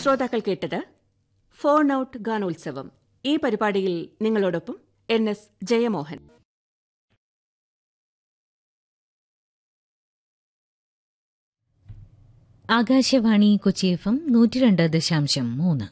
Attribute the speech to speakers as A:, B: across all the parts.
A: ശ്രോതാക്കൾ കേട്ടത് phone out ഗാനോത്സവം ഈ പരിപാടിയിൽ നിങ്ങളോടൊപ്പം N S Jayamohan
B: Akashvani Kochi F M നൂറ്റി രണ്ട് ദശാംശം മൂന്ന്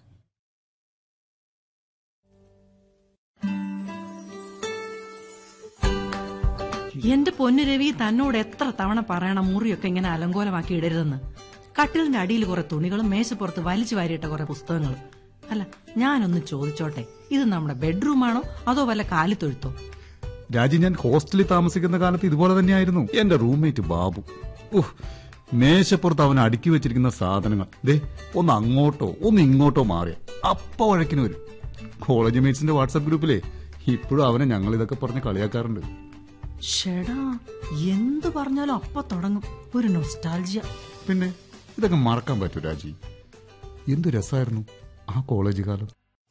C: എന്റെ പൊന്നു രവി തന്നോട് എത്ര തവണ പറയണം മുറിയൊക്കെ ഇങ്ങനെ അലങ്കോലമാക്കി ഇടരുതെന്ന് കട്ടിലിന്റെ അടിയിൽ കുറെ തുണികളും മേശപ്പുറത്ത് വലിച്ചു വാരിയിട്ട കുറെ പുസ്തകങ്ങളും അല്ല ഞാനൊന്ന് ചോദിച്ചോട്ടെ ഇത് നമ്മുടെ ബെഡ്റൂമാണോ അതോ വല്ല കാലിത്തൊഴുത്തോ
D: രാജി ഞാൻ ഹോസ്റ്റലിൽ താമസിക്കുന്ന കാലത്ത് ഇതുപോലെ തന്നെയായിരുന്നു എന്റെ റൂംമേറ്റ് ബാബു ഉഹ് മേശപ്പുറത്ത് അവൻ അടുക്കി വെച്ചിരിക്കുന്ന സാധനങ്ങൾ ദേ ഒന്ന് അങ്ങോട്ടോ ഒന്ന് ഇങ്ങോട്ടോ മാറിയ അപ്പ വഴക്കിന് വരും കോളേജ് മേറ്റ്സിന്റെ വാട്സാപ്പ് ഗ്രൂപ്പിലെ ഇപ്പോഴും അവനെ ഞങ്ങൾ ഇതൊക്കെ പറഞ്ഞ് കളിയാക്കാറുണ്ട്
C: ഷെടാ എന്തു പറഞ്ഞാലും അപ്പൊ തുടങ്ങും ഒരു നൊസ്റ്റാൾജിയ
D: പിന്നെ ഇതൊക്കെ മറക്കാൻ പറ്റൂ രാജി എന്തു രസമായിരുന്നു ആ കോളേജ് കാലം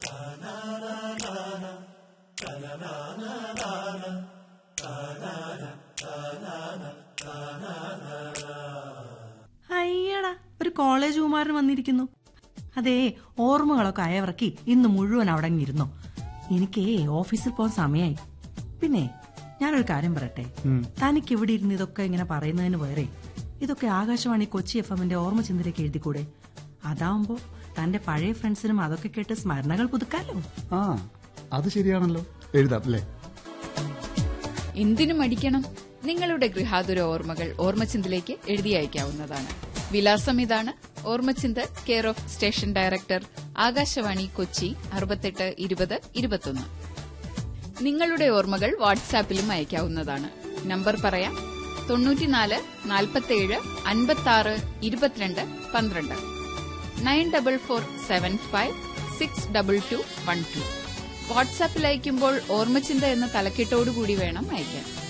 C: അയ്യടാ ഒരു കോളേജ് കുമാരൻ വന്നിരിക്കുന്നു അതേ ഓർമ്മകളൊക്കെ അയവിറക്കി ഇന്ന് മുഴുവൻ അവിടെ ഇരുന്നോ എനിക്കേ ഓഫീസിൽ പോകാൻ സമയമായി പിന്നെ ഞാനൊരു കാര്യം പറയട്ടെ തനിക്ക് ഇവിടെ ഇരുന്ന് ഇതൊക്കെ ഇങ്ങനെ പറയുന്നതിന് വേറെ ഇതൊക്കെ ആകാശവാണി കൊച്ചി എഫ് എമ്മിന്റെ ഓർമ്മ ചിന്തയിലേക്ക് എഴുതിക്കൂടെ അതാവുമ്പോ തന്റെ പഴയ ഫ്രണ്ട്സിനും അതൊക്കെ കേട്ട് സ്മരണകൾ പുതുക്കാലോ
D: ആ അത് ശരിയാണല്ലോ എഴുതാം അല്ലേ
E: എന്തിനു മടിക്കണം നിങ്ങളുടെ ഗൃഹാതുര ഓർമ്മകൾ ഓർമ്മച്ചിന്തിലേക്ക് എഴുതി അയക്കാവുന്നതാണ് വിലാസം ഇതാണ് Ormachinth care of station director Akashvani Kochi അറുപത്തെട്ട് ഇരുപത് ഇരുപത്തൊന്ന് നിങ്ങളുടെ ഓർമ്മകൾ വാട്സാപ്പിലും അയക്കാവുന്നതാണ് നമ്പർ പറയാം തൊണ്ണൂറ്റിനാല് നാൽപ്പത്തേഴ് അൻപത്താറ് ഇരുപത്തിരണ്ട് പന്ത്രണ്ട് nine double four seven five six double two one two വാട്സാപ്പിൽ അയക്കുമ്പോൾ ഓർമ്മച്ചിന്ത എന്ന തലക്കെട്ടോടുകൂടി വേണം അയക്കാൻ